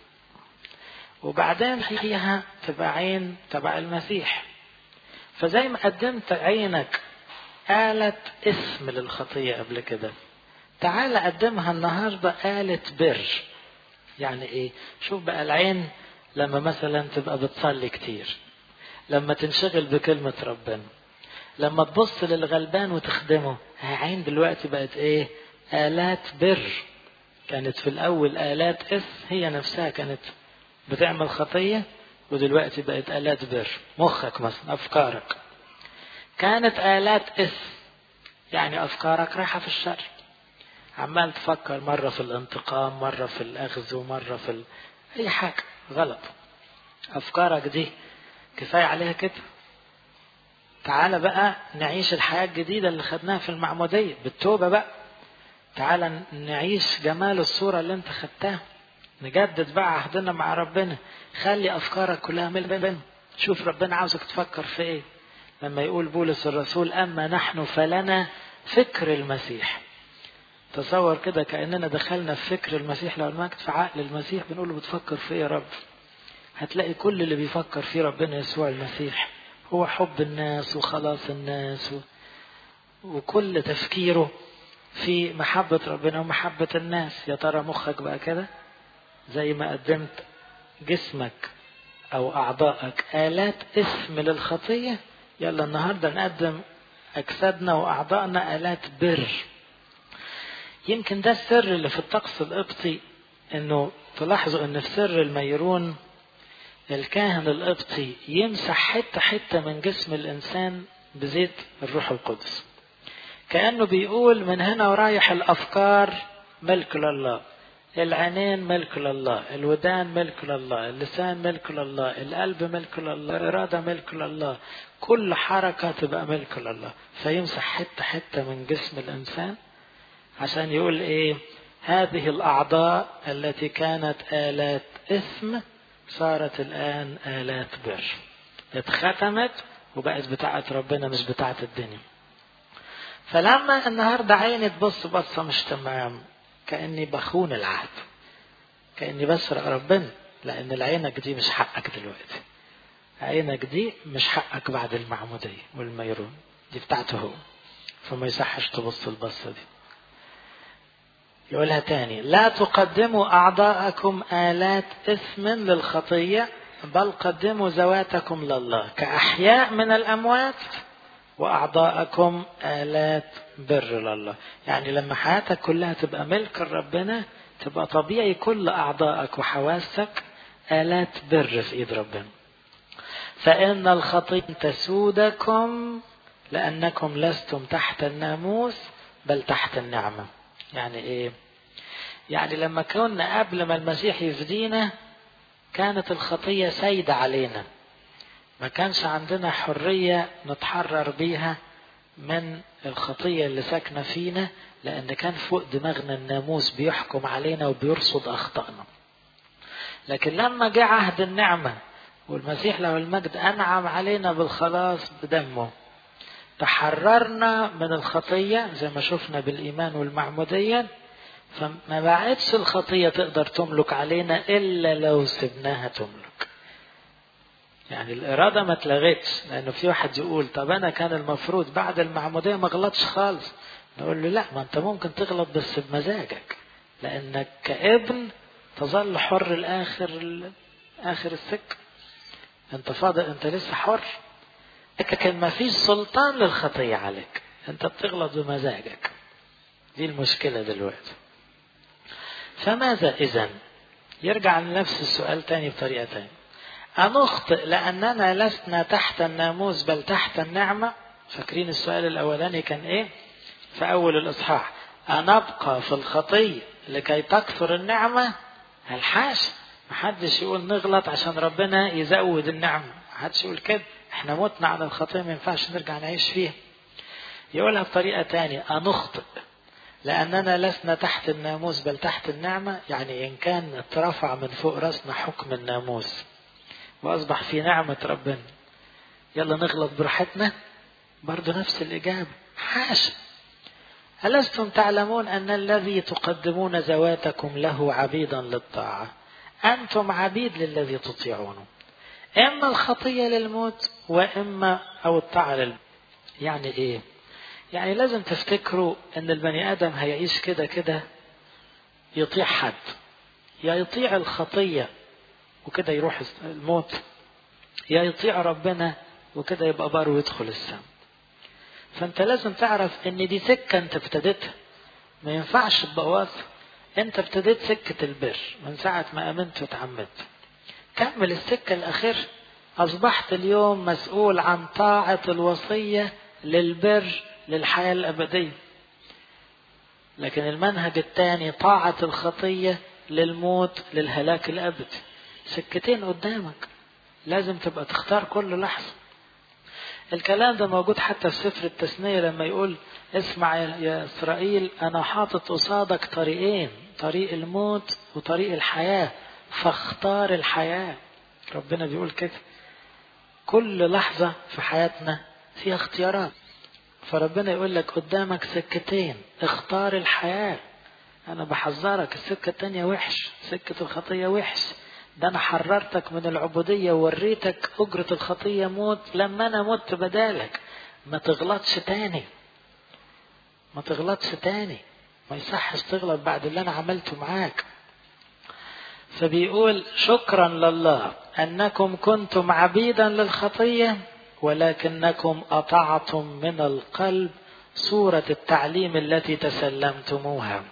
وبعدين فيها تبقى عين تبع المسيح فزي ما قدمت عينك آلة اسم للخطية قبل كده تعال قدمها النهاردة آلة بر يعني ايه شوف بقى العين لما مثلا تبقى بتصلي كتير لما تنشغل بكلمة ربنا لما تبص للغلبان وتخدمه عين دلوقتي بقت ايه آلات بر كانت في الأول آلات اس هي نفسها كانت بتعمل خطية ودلوقتي بقت آلات بر مخك مثلا أفكارك كانت آلات اس يعني أفكارك رايحة في الشر عمال تفكر مرة في الانتقام مرة في الأخذ ومرة في ال... أي حاجة غلط أفكارك دي كفاية عليها كده تعالى بقى نعيش الحياة الجديدة اللي خدناها في المعمودية بالتوبة بقى تعالى نعيش جمال الصورة اللي انت خدتها نجدد بقى عهدنا مع ربنا خلي أفكارك كلها من ربنا شوف ربنا عاوزك تفكر في ايه لما يقول بولس الرسول أما نحن فلنا فكر المسيح تصور كده كأننا دخلنا في فكر المسيح لو المجد في عقل المسيح بنقول له بتفكر في ايه يا رب هتلاقي كل اللي بيفكر فيه ربنا يسوع المسيح هو حب الناس وخلاص الناس و... وكل تفكيره في محبة ربنا ومحبة الناس يا ترى مخك بقى كده زي ما قدمت جسمك أو أعضائك آلات اسم للخطية يلا النهاردة نقدم أجسادنا وأعضائنا آلات بر يمكن ده السر اللي في الطقس القبطي انه تلاحظوا ان في سر الميرون الكاهن القبطي يمسح حته حته من جسم الانسان بزيت الروح القدس كانه بيقول من هنا ورايح الافكار ملك لله العينين ملك لله الودان ملك لله اللسان ملك لله القلب ملك لله الإرادة ملك لله كل حركة تبقى ملك لله فيمسح حتة حتة من جسم الإنسان عشان يقول ايه هذه الاعضاء التي كانت الات اثم صارت الان الات بر اتختمت وبقت بتاعت ربنا مش بتاعت الدنيا فلما النهارده عيني تبص بصه مش تمام كاني بخون العهد كاني بسرق ربنا لان العينك دي مش حقك دلوقتي عينك دي مش حقك بعد المعموديه والميرون دي بتاعته هو فما يصحش تبص البصه دي يقولها تاني لا تقدموا أعضاءكم آلات إثم للخطية بل قدموا ذواتكم لله كأحياء من الأموات وأعضاءكم آلات بر لله يعني لما حياتك كلها تبقى ملك ربنا تبقى طبيعي كل أعضائك وحواسك آلات بر في إيد ربنا فإن الخطية تسودكم لأنكم لستم تحت الناموس بل تحت النعمة يعني ايه يعني لما كنا قبل ما المسيح يفدينا كانت الخطية سيدة علينا ما كانش عندنا حرية نتحرر بيها من الخطية اللي ساكنة فينا لأن كان فوق دماغنا الناموس بيحكم علينا وبيرصد أخطائنا لكن لما جاء عهد النعمة والمسيح له المجد أنعم علينا بالخلاص بدمه تحررنا من الخطية زي ما شفنا بالإيمان والمعمودية فما بعدش الخطية تقدر تملك علينا إلا لو سبناها تملك يعني الإرادة ما اتلغتش لأنه في واحد يقول طب أنا كان المفروض بعد المعمودية ما غلطش خالص نقول له لا ما أنت ممكن تغلط بس بمزاجك لأنك كابن تظل حر الآخر آخر السك أنت فاضل أنت لسه حر لكن ما فيش سلطان للخطية عليك أنت بتغلط بمزاجك دي المشكلة دلوقتي فماذا إذا يرجع لنفس السؤال تاني بطريقة تانية أنخطئ لأننا لسنا تحت الناموس بل تحت النعمة فاكرين السؤال الأولاني كان إيه في أول الإصحاح أنبقى في الخطية لكي تكثر النعمة الحاش محدش يقول نغلط عشان ربنا يزود النعمة محدش يقول كده احنا متنا على الخطية ما ينفعش نرجع نعيش فيها يقولها بطريقة تانية أنخطئ لأننا لسنا تحت الناموس بل تحت النعمة يعني إن كان اترفع من فوق راسنا حكم الناموس وأصبح في نعمة ربنا يلا نغلط براحتنا برضه نفس الإجابة حاشا ألستم تعلمون أن الذي تقدمون ذواتكم له عبيدا للطاعة أنتم عبيد للذي تطيعونه إما الخطية للموت وإما أو الطاعة للموت يعني إيه يعني لازم تفتكروا أن البني آدم هيعيش كده كده يطيع حد يا يطيع الخطية وكده يروح الموت يا يطيع ربنا وكده يبقى بار ويدخل السماء فانت لازم تعرف ان دي سكه انت ابتديتها ما ينفعش تبوظها انت ابتديت سكه البر من ساعه ما امنت وتعمدت كمل السكه الاخير اصبحت اليوم مسؤول عن طاعه الوصيه للبر للحياه الابديه لكن المنهج الثاني طاعه الخطيه للموت للهلاك الابدي سكتين قدامك لازم تبقى تختار كل لحظه الكلام ده موجود حتى في سفر التثنية لما يقول اسمع يا إسرائيل أنا حاطط قصادك طريقين طريق الموت وطريق الحياة فاختار الحياة ربنا بيقول كده كل لحظة في حياتنا فيها اختيارات فربنا يقول لك قدامك سكتين اختار الحياة أنا بحذرك السكة التانية وحش سكة الخطية وحش ده انا حررتك من العبودية ووريتك اجرة الخطية موت لما انا مت بدالك ما تغلطش تاني ما تغلطش تاني ما يصحش تغلط بعد اللي انا عملته معاك فبيقول شكرا لله انكم كنتم عبيدا للخطية ولكنكم اطعتم من القلب صورة التعليم التي تسلمتموها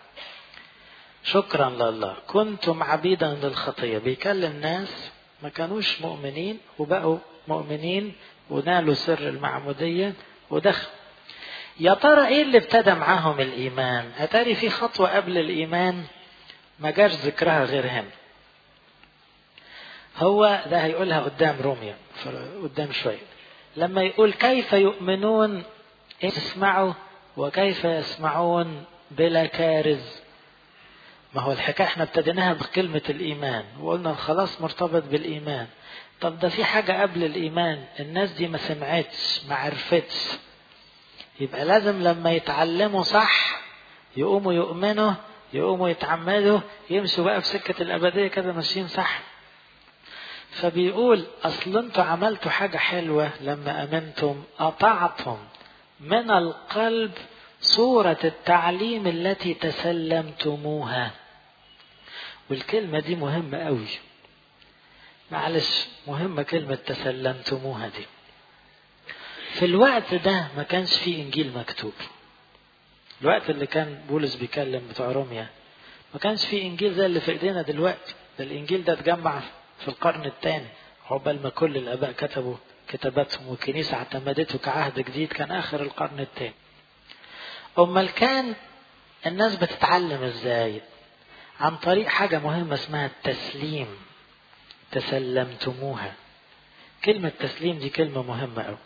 شكرا لله كنتم عبيدا للخطيه بيكلم ناس ما كانوش مؤمنين وبقوا مؤمنين ونالوا سر المعموديه ودخلوا يا ترى ايه اللي ابتدى معاهم الايمان اتاري في خطوه قبل الايمان ما جاش ذكرها غير هنا هو ده هيقولها قدام روميا قدام شويه لما يقول كيف يؤمنون يسمعوا وكيف يسمعون بلا كارز ما هو الحكاية احنا ابتديناها بكلمة الإيمان وقلنا الخلاص مرتبط بالإيمان طب ده في حاجة قبل الإيمان الناس دي ما سمعتش ما عرفتش يبقى لازم لما يتعلموا صح يقوموا يؤمنوا يقوموا يتعمدوا يمشوا بقى في سكة الأبدية كده ماشيين صح فبيقول أصل انتوا عملتوا حاجة حلوة لما أمنتم أطعتم من القلب صورة التعليم التي تسلمتموها والكلمة دي مهمة قوي معلش مهمة كلمة تسلمتموها دي في الوقت ده ما كانش فيه إنجيل مكتوب الوقت اللي كان بولس بيكلم بتوع روميا ما كانش فيه إنجيل زي اللي في إيدينا دلوقتي ده الإنجيل ده اتجمع في القرن الثاني عقبال ما كل الآباء كتبوا كتاباتهم والكنيسة اعتمدته كعهد جديد كان آخر القرن الثاني أمال كان الناس بتتعلم ازاي عن طريق حاجة مهمة اسمها التسليم تسلمتموها كلمة تسليم دي كلمة مهمة أوي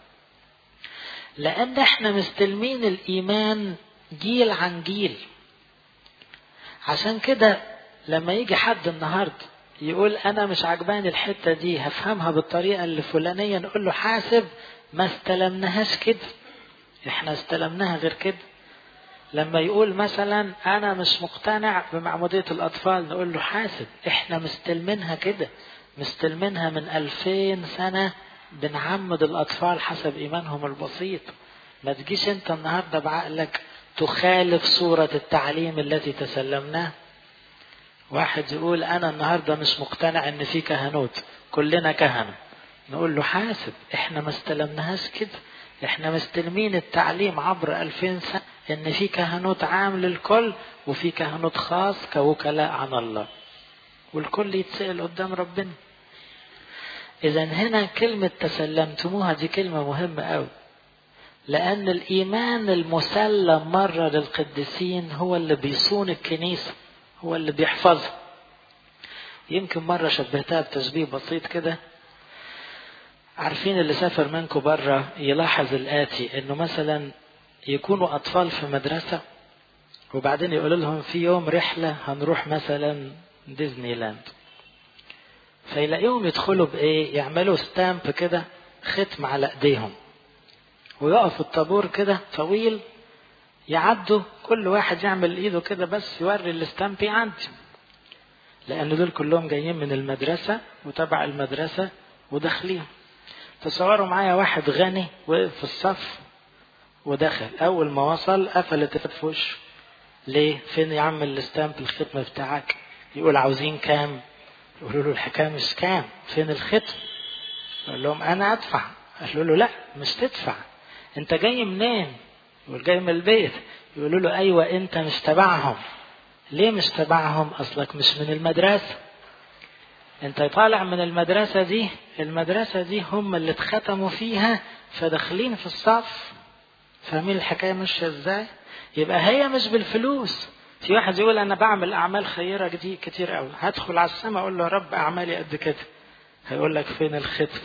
لأن احنا مستلمين الإيمان جيل عن جيل عشان كده لما يجي حد النهاردة يقول أنا مش عجباني الحتة دي هفهمها بالطريقة اللي فلانية نقول له حاسب ما استلمناهاش كده احنا استلمناها غير كده لما يقول مثلا انا مش مقتنع بمعمودية الاطفال نقول له حاسب احنا مستلمينها كده مستلمينها من الفين سنة بنعمد الاطفال حسب ايمانهم البسيط ما تجيش انت النهاردة بعقلك تخالف صورة التعليم التي تسلمناها واحد يقول انا النهاردة مش مقتنع ان في كهنوت كلنا كهنة نقول له حاسب احنا ما استلمناهاش كده احنا مستلمين التعليم عبر ألفين سنة ان في كهنوت عام للكل وفي كهنوت خاص كوكلاء عن الله والكل يتسأل قدام ربنا اذا هنا كلمة تسلمتموها دي كلمة مهمة قوي لأن الإيمان المسلم مرة للقديسين هو اللي بيصون الكنيسة هو اللي بيحفظها يمكن مرة شبهتها بتشبيه بسيط كده عارفين اللي سافر منكم بره يلاحظ الآتي إنه مثلا يكونوا أطفال في مدرسة وبعدين يقولوا لهم في يوم رحلة هنروح مثلا ديزني لاند فيلاقيهم يدخلوا بإيه يعملوا ستامب كده ختم على إيديهم ويقفوا الطابور كده طويل يعدوا كل واحد يعمل ايده كده بس يوري الستامب يعدي لان دول كلهم جايين من المدرسة وتبع المدرسة وداخلين تصوروا معايا واحد غني وقف في الصف ودخل اول ما وصل قفلت في وشه ليه فين يا عم الستامب الختم بتاعك يقول عاوزين كام يقولوا له الحكايه مش كام فين الختم يقول لهم انا ادفع قالوا له لا مش تدفع انت جاي منين يقول جاي من البيت يقولوا له ايوه انت مش تبعهم ليه مش تبعهم اصلك مش من المدرسه انت طالع من المدرسه دي المدرسه دي هم اللي اتختموا فيها فداخلين في الصف فاهمين الحكايه ماشيه ازاي يبقى هي مش بالفلوس في واحد يقول انا بعمل اعمال خيره دي كتير قوي هدخل على السماء اقول له يا رب اعمالي قد كده هيقول لك فين الختم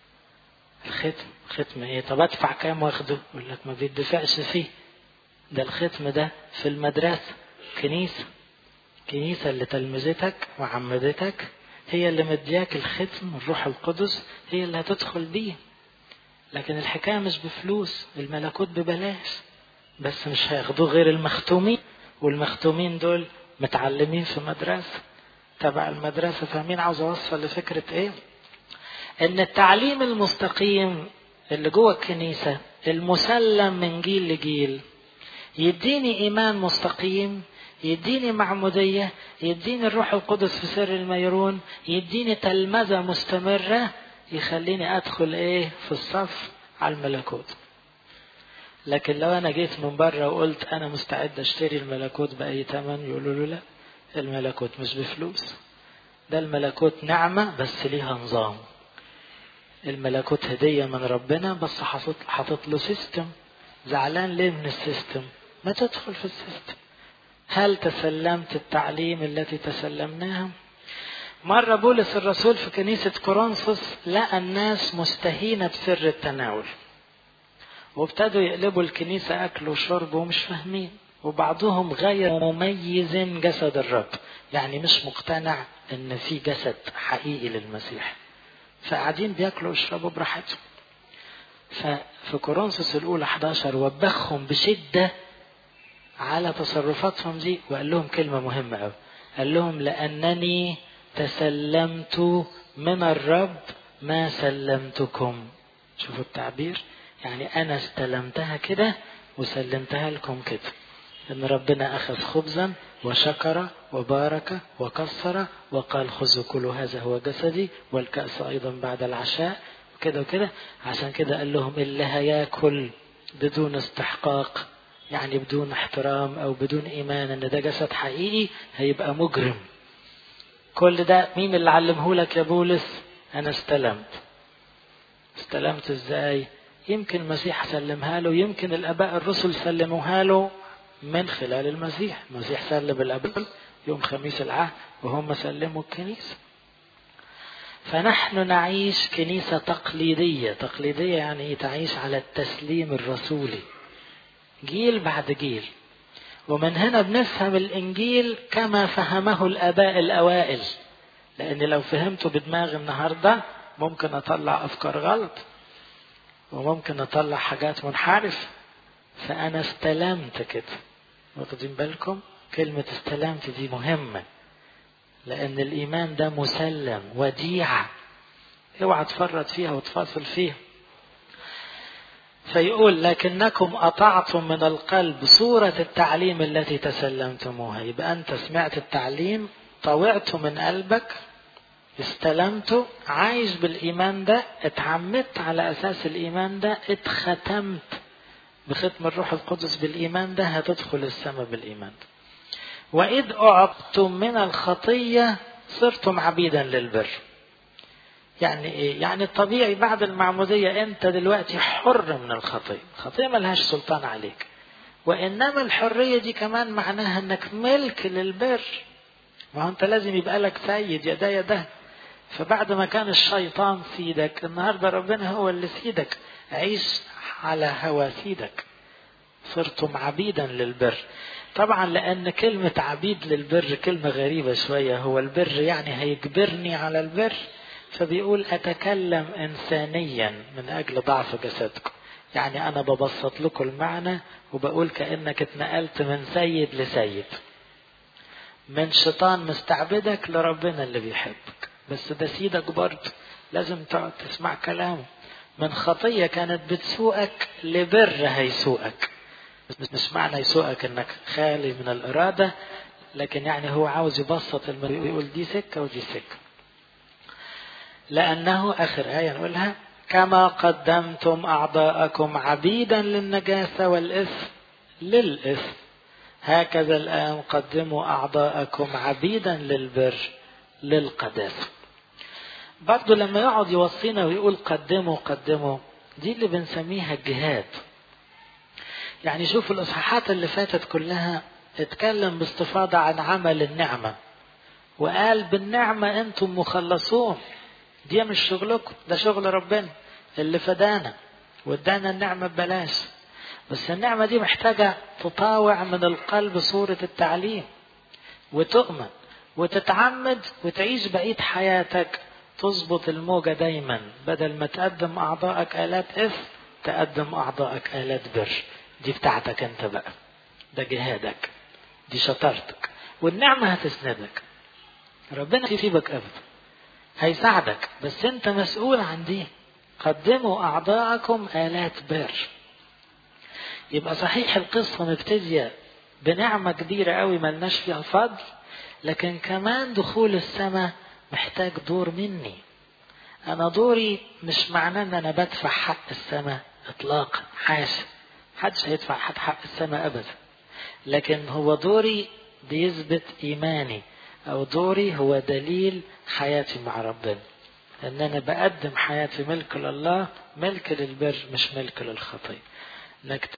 الختم ختم ايه طب ادفع كام واخده يقول لك ما بيدفعش فيه ده الختم ده في المدرسه كنيسه كنيسه اللي تلمذتك وعمدتك هي اللي مدياك الختم الروح القدس هي اللي هتدخل بيه لكن الحكايه مش بفلوس الملكوت ببلاش بس مش هياخدوه غير المختومين والمختومين دول متعلمين في مدرسه تبع المدرسه فاهمين عاوز اوصل لفكره ايه ان التعليم المستقيم اللي جوه الكنيسه المسلم من جيل لجيل يديني ايمان مستقيم يديني معموديه يديني الروح القدس في سر الميرون يديني تلمذه مستمره يخليني ادخل ايه في الصف على الملكوت لكن لو انا جيت من بره وقلت انا مستعد اشتري الملكوت باي ثمن يقولوا له لا الملكوت مش بفلوس ده الملكوت نعمه بس ليها نظام الملكوت هدية من ربنا بس حاطط حاطط له سيستم زعلان ليه من السيستم ما تدخل في السيستم هل تسلمت التعليم التي تسلمناها مرة بولس الرسول في كنيسة كورنثوس لقى الناس مستهينة بسر التناول وابتدوا يقلبوا الكنيسة أكل وشرب ومش فاهمين وبعضهم غير مميز جسد الرب يعني مش مقتنع ان في جسد حقيقي للمسيح فقاعدين بياكلوا ويشربوا براحتهم ففي كورنثوس الأولى 11 وبخهم بشدة على تصرفاتهم دي وقال لهم كلمة مهمة أوي قال لهم لأنني تسلمت من الرب ما سلمتكم شوفوا التعبير يعني أنا استلمتها كده وسلمتها لكم كده إن ربنا أخذ خبزا وشكر وبارك وكسر وقال خذوا كل هذا هو جسدي والكأس أيضا بعد العشاء وكده وكده عشان كده قال لهم اللي هياكل بدون استحقاق يعني بدون احترام أو بدون إيمان إن ده جسد حقيقي هيبقى مجرم كل ده مين اللي علمه لك يا بولس أنا استلمت استلمت إزاي يمكن المسيح سلمها له يمكن الآباء الرسل سلموها له من خلال المسيح المسيح سلم الأبل يوم خميس العهد وهم سلموا الكنيسة فنحن نعيش كنيسة تقليدية تقليدية يعني تعيش على التسليم الرسولي جيل بعد جيل ومن هنا بنفهم الإنجيل كما فهمه الآباء الأوائل لأن لو فهمته بدماغ النهاردة ممكن أطلع أفكار غلط وممكن أطلع حاجات منحرفة فأنا استلمت كده واخدين بالكم كلمة استلمت دي مهمة لأن الإيمان ده مسلم وديعة اوعى تفرط فيها وتفاصل فيها فيقول لكنكم أطعتم من القلب صورة التعليم التي تسلمتموها يبقى أنت سمعت التعليم طوعته من قلبك استلمته عايش بالإيمان ده اتعمدت على أساس الإيمان ده اتختمت بختم الروح القدس بالإيمان ده هتدخل السماء بالإيمان ده وإذ أعقتم من الخطية صرتم عبيدا للبر يعني إيه؟ يعني الطبيعي بعد المعمودية أنت دلوقتي حر من الخطية الخطية ملهاش سلطان عليك وإنما الحرية دي كمان معناها أنك ملك للبر ما هو أنت لازم يبقى لك سيد يدا يدا فبعد ما كان الشيطان سيدك النهارده ربنا هو اللي سيدك عيش على هوى سيدك صرتم عبيدا للبر طبعا لان كلمة عبيد للبر كلمة غريبة شوية هو البر يعني هيجبرني على البر فبيقول اتكلم انسانيا من اجل ضعف جسدكم يعني انا ببسط لكم المعنى وبقول كانك اتنقلت من سيد لسيد من شيطان مستعبدك لربنا اللي بيحبك بس ده سيدك برضه لازم تقعد تسمع كلامه من خطية كانت بتسوقك لبر هيسوقك مش معنى يسوقك انك خالي من الإرادة لكن يعني هو عاوز يبسط يقول دي سكة ودي سكة لأنه آخر آية نقولها كما قدمتم أعضاءكم عبيدا للنجاسة والإثم للإثم هكذا الآن قدموا أعضاءكم عبيدا للبر للقداسة برضو لما يقعد يوصينا ويقول قدموا قدموا دي اللي بنسميها الجهاد يعني شوف الإصحاحات اللي فاتت كلها اتكلم باستفاضة عن عمل النعمة وقال بالنعمة أنتم مخلصون دي مش شغلكم ده شغل ربنا اللي فدانا وادانا النعمة ببلاش بس النعمة دي محتاجة تطاوع من القلب صورة التعليم وتؤمن وتتعمد وتعيش بقية حياتك تظبط الموجة دايما بدل ما تقدم أعضائك آلات إثم تقدم أعضائك آلات بر دي بتاعتك أنت بقى ده جهادك دي شطارتك والنعمة هتسندك ربنا يسيبك أبدا هيساعدك بس أنت مسؤول عن دي قدموا أعضاءكم آلات بر يبقى صحيح القصة مبتدية بنعمة كبيرة قوي ملناش فيها فضل لكن كمان دخول السماء محتاج دور مني أنا دوري مش معناه إن أنا بدفع حق السماء إطلاقا حاشا محدش هيدفع حد حق السماء أبدا لكن هو دوري بيثبت إيماني أو دوري هو دليل حياتي مع ربنا ان انا بقدم حياتي ملك لله ملك للبر مش ملك للخطيه